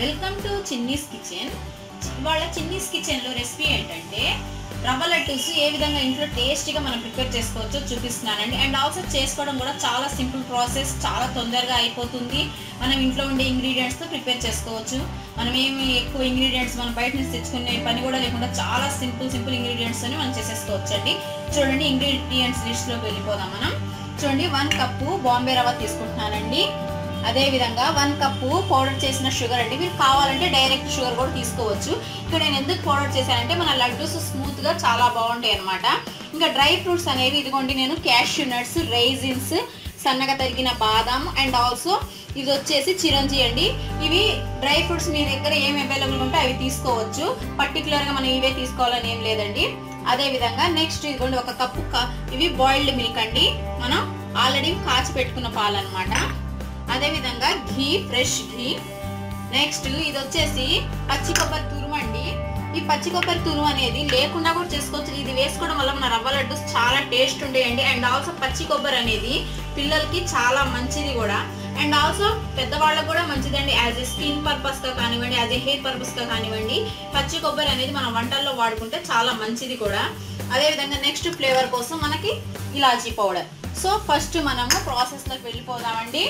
welcome to Chinni's kitchen ఇవాళ చిన్నీస్ కిచెన్లో recipe ఏంటంటే రవ్వ లడ్డూస్ ఏ విధంగా ఇంట్లో టేస్టీగా మనం ప్రిపేర్ చేసుకోవచ్చో చూపిస్తున్నానండి అండ్ ఆల్సో చేసుకోవడం కూడా చాలా సింపుల్ ప్రాసెస్ చాలా తొందరగా అయిపోతుంది మనం ఇంట్లో ఉండే ఇంగ్రీడియంట్స్తో ప్రిపేర్ చేసుకోవచ్చు మనం ఏమి ఎక్కువ ఇంగ్రీడియంట్స్ మనం బయట నుంచి తెచ్చుకునే పని కూడా లేకుండా చాలా సింపుల్ సింపుల్ ఇంగ్రీడియంట్స్తోనే మనం చేసేసుకోవచ్చు అండి చూడండి ఇంగ్రీడియంట్స్ లిస్ట్లోకి వెళ్ళిపోదాం మనం చూడండి వన్ కప్పు బాంబే రవ్వ తీసుకుంటున్నానండి అదే విధంగా వన్ కప్పు పౌడర్ చేసిన షుగర్ అండి మీరు కావాలంటే డైరెక్ట్ షుగర్ కూడా తీసుకోవచ్చు ఇక్కడ నేను ఎందుకు పౌడర్ చేశానంటే మన లడ్డూస్ స్మూత్గా చాలా బాగుంటాయి అనమాట ఇంకా డ్రై ఫ్రూట్స్ అనేవి ఇదిగోండి నేను క్యాష్యూ నట్స్ రైజిన్స్ సన్నగా తరిగిన బాదం అండ్ ఆల్సో ఇది వచ్చేసి చిరంజీ అండి ఇవి డ్రై ఫ్రూట్స్ మీ దగ్గర ఏం అవైలబుల్ ఉంటే అవి తీసుకోవచ్చు పర్టికులర్గా మనం ఇవే తీసుకోవాలని ఏం లేదండి అదే విధంగా నెక్స్ట్ ఇదిగోండి ఒక కప్పు క- ఇవి బాయిల్డ్ మిల్క్ అండి మనం ఆల్రెడీ కాచి పెట్టుకున్న పాలు అనమాట అదే విధంగా ఘీ ఫ్రెష్ ఘీ నెక్స్ట్ ఇది వచ్చేసి పచ్చి కొబ్బరి తురుము అండి ఈ పచ్చి కొబ్బరి తురుము అనేది లేకుండా కూడా చేసుకోవచ్చు ఇది వేసుకోవడం వల్ల మన రవ్వ లడ్డు చాలా టేస్ట్ ఉండేయండి అండ్ ఆల్సో పచ్చి కొబ్బరి అనేది పిల్లలకి చాలా మంచిది కూడా అండ్ ఆల్సో పెద్దవాళ్ళకు కూడా మంచిదండి యాజ్ ఎ స్కిన్ పర్పస్గా కానివ్వండి యాజ్ ఎ హెయిర్ పర్పస్గా కానివ్వండి పచ్చి కొబ్బరి అనేది మనం వంటల్లో వాడుకుంటే చాలా మంచిది కూడా అదేవిధంగా నెక్స్ట్ ఫ్లేవర్ కోసం మనకి ఇలాచీ పౌడర్ సో ఫస్ట్ మనము ప్రాసెస్లోకి వెళ్ళిపోదామండి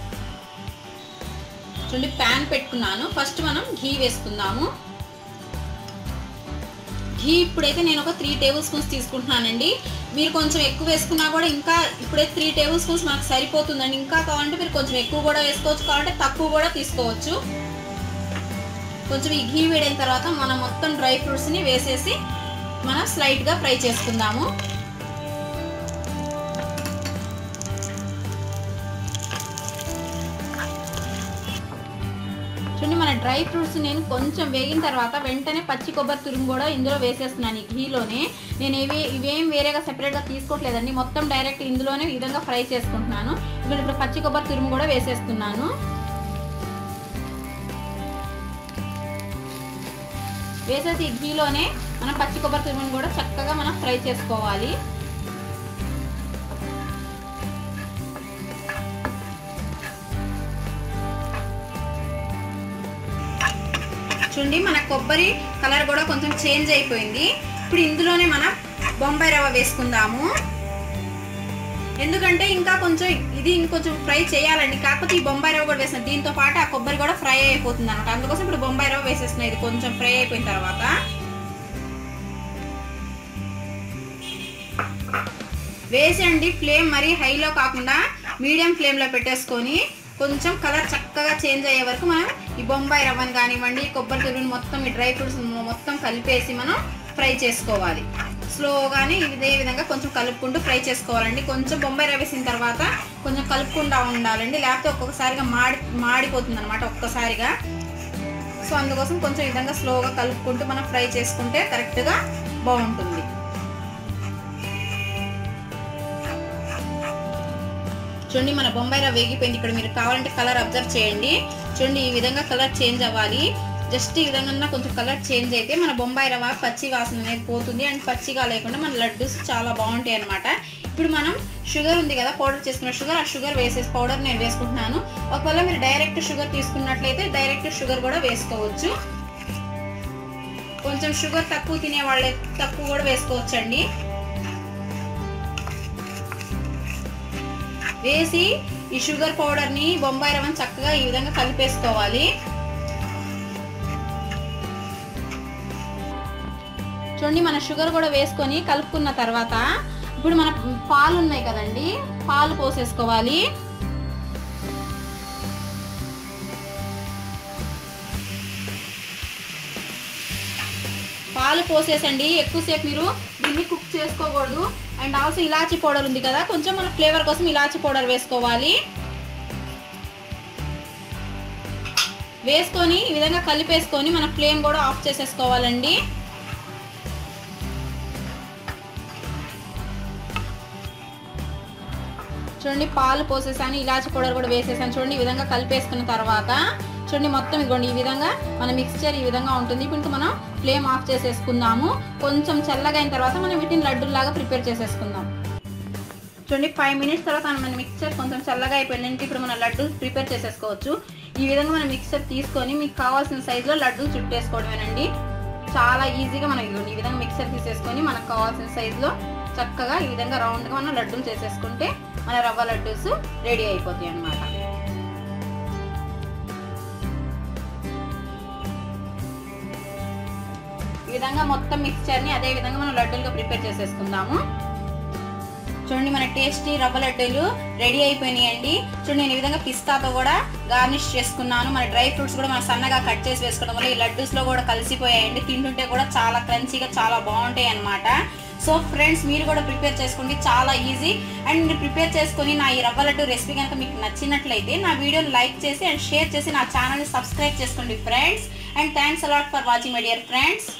చూడండి ప్యాన్ పెట్టుకున్నాను ఫస్ట్ మనం ఘీ వేసుకుందాము ఘీ ఇప్పుడైతే నేను ఒక త్రీ టేబుల్ స్పూన్స్ తీసుకుంటున్నానండి మీరు కొంచెం ఎక్కువ వేసుకున్నా కూడా ఇంకా ఇప్పుడే త్రీ టేబుల్ స్పూన్స్ మనకు సరిపోతుందండి ఇంకా కావాలంటే మీరు కొంచెం ఎక్కువ కూడా వేసుకోవచ్చు కావాలంటే తక్కువ కూడా తీసుకోవచ్చు కొంచెం ఈ ఘీ వేడైన తర్వాత మనం మొత్తం డ్రై ఫ్రూట్స్ని వేసేసి మనం స్లైట్గా ఫ్రై చేసుకుందాము చూడండి మన డ్రై ఫ్రూట్స్ నేను కొంచెం వేగిన తర్వాత వెంటనే పచ్చి కొబ్బరి తురుము కూడా ఇందులో వేసేస్తున్నాను ఈ ఘీలోనే నేను ఇవి ఇవేం వేరేగా సెపరేట్గా తీసుకోవట్లేదండి మొత్తం డైరెక్ట్ ఇందులోనే ఈ విధంగా ఫ్రై చేసుకుంటున్నాను ఇప్పుడు ఇప్పుడు పచ్చి కొబ్బరి తురుము కూడా వేసేస్తున్నాను వేసేసి ఈ ఘీలోనే మనం పచ్చి కొబ్బరి తురుముని కూడా చక్కగా మనం ఫ్రై చేసుకోవాలి చూడండి మన కొబ్బరి కలర్ కూడా కొంచెం చేంజ్ అయిపోయింది ఇప్పుడు ఇందులోనే మనం బొంబాయి రవ్వ వేసుకుందాము ఎందుకంటే ఇంకా కొంచెం ఇది ఇంకొంచెం ఫ్రై చేయాలండి కాకపోతే ఈ బొంబాయి రవ్వ కూడా వేసిన దీంతో పాటు ఆ కొబ్బరి కూడా ఫ్రై అయిపోతుంది అనమాట అందుకోసం ఇప్పుడు బొంబాయి రవ్వ వేసేస్తున్నాయి ఇది కొంచెం ఫ్రై అయిపోయిన తర్వాత వేసండి ఫ్లేమ్ మరి హైలో కాకుండా మీడియం ఫ్లేమ్లో పెట్టేసుకొని కొంచెం కలర్ చక్కగా చేంజ్ అయ్యే వరకు మనం ఈ బొంబాయి రవ్వని కానివ్వండి కొబ్బరి తురుముని మొత్తం ఈ డ్రై ఫ్రూట్స్ మొత్తం కలిపేసి మనం ఫ్రై చేసుకోవాలి స్లోగానే ఇదే విధంగా కొంచెం కలుపుకుంటూ ఫ్రై చేసుకోవాలండి కొంచెం బొంబాయి రవ్వ వేసిన తర్వాత కొంచెం కలుపుకుండా ఉండాలండి లేకపోతే ఒక్కొక్కసారిగా మాడి మాడిపోతుంది అనమాట ఒక్కసారిగా సో అందుకోసం కొంచెం ఈ విధంగా స్లోగా కలుపుకుంటూ మనం ఫ్రై చేసుకుంటే కరెక్ట్గా బాగుంటుంది చూడండి మన బొంబాయి రవ్వ వేగిపోయింది ఇక్కడ మీరు కావాలంటే కలర్ అబ్జర్వ్ చేయండి చూడండి ఈ విధంగా కలర్ చేంజ్ అవ్వాలి జస్ట్ ఈ విధంగా కొంచెం కలర్ చేంజ్ అయితే మన బొంబాయి రవ్వ పచ్చి వాసన అనేది పోతుంది అండ్ పచ్చిగా లేకుండా మన లడ్డూస్ చాలా బాగుంటాయి అనమాట ఇప్పుడు మనం షుగర్ ఉంది కదా పౌడర్ చేసుకున్న షుగర్ ఆ షుగర్ వేసేసి పౌడర్ నేను వేసుకుంటున్నాను ఒకవేళ మీరు డైరెక్ట్ షుగర్ తీసుకున్నట్లయితే డైరెక్ట్ షుగర్ కూడా వేసుకోవచ్చు కొంచెం షుగర్ తక్కువ తినే వాళ్ళే తక్కువ కూడా వేసుకోవచ్చు అండి వేసి ఈ షుగర్ పౌడర్ని బొంబాయి రవ్వని చక్కగా ఈ విధంగా కలిపేసుకోవాలి చూడండి మన షుగర్ కూడా వేసుకొని కలుపుకున్న తర్వాత ఇప్పుడు మన పాలు ఉన్నాయి కదండి పాలు పోసేసుకోవాలి పాలు పోసేసండి ఎక్కువసేపు మీరు దీన్ని కుక్ చేసుకోకూడదు అండ్ ఆల్సో ఇలాచీ పౌడర్ ఉంది కదా కొంచెం మన ఫ్లేవర్ కోసం ఇలాచీ పౌడర్ వేసుకోవాలి వేసుకొని ఈ విధంగా కలిపేసుకొని మన ఫ్లేమ్ కూడా ఆఫ్ చేసేసుకోవాలండి చూడండి పాలు పోసేసాను ఇలాచి పౌడర్ కూడా వేసేసాను చూడండి ఈ విధంగా కలిపేసుకున్న తర్వాత చూడండి మొత్తం ఇదిగోండి ఈ విధంగా మన మిక్స్చర్ ఈ విధంగా ఉంటుంది ఇప్పుడు ఇంకా మనం ఫ్లేమ్ ఆఫ్ చేసేసుకుందాము కొంచెం చల్లగా అయిన తర్వాత మనం వీటిని లడ్డూలాగా ప్రిపేర్ చేసేసుకుందాం చూడండి ఫైవ్ మినిట్స్ తర్వాత మన మిక్చర్ కొంచెం చల్లగా అయిపోయింది ఇప్పుడు మన లడ్డు ప్రిపేర్ చేసేసుకోవచ్చు ఈ విధంగా మనం మిక్సర్ తీసుకొని మీకు కావాల్సిన సైజులో లడ్డు చుట్టేసుకోవడమేనండి చాలా ఈజీగా మనం ఇదిగోండి ఈ విధంగా మిక్సర్ తీసేసుకొని మనకు కావాల్సిన సైజులో చక్కగా ఈ విధంగా రౌండ్గా మనం లడ్డూలు చేసేసుకుంటే మన రవ్వ లడ్డూస్ రెడీ అయిపోతాయి అన్నమాట ఈ విధంగా మొత్తం మిక్స్చర్ని అదే విధంగా మనం లడ్డూలుగా ప్రిపేర్ చేసేసుకుందాము చూడండి మన టేస్టీ రవ్వ లడ్డూలు రెడీ అయిపోయినాయండి చూడండి నేను ఈ విధంగా పిస్తాతో కూడా గార్నిష్ చేసుకున్నాను మన డ్రై ఫ్రూట్స్ కూడా మనం సన్నగా కట్ చేసి వేసుకోవడం వల్ల ఈ లడ్డూస్ లో కూడా కలిసిపోయాయండి తింటుంటే కూడా చాలా క్రంచీగా చాలా బాగుంటాయి అన్నమాట సో ఫ్రెండ్స్ మీరు కూడా ప్రిపేర్ చేసుకోండి చాలా ఈజీ అండ్ మీరు ప్రిపేర్ చేసుకొని నా ఈ రవ్వ లడ్డు రెసిపీ కనుక మీకు నచ్చినట్లయితే నా వీడియోని లైక్ చేసి అండ్ షేర్ చేసి నా ఛానల్ని సబ్స్క్రైబ్ చేసుకోండి friends and thanks a lot for watching my dear friends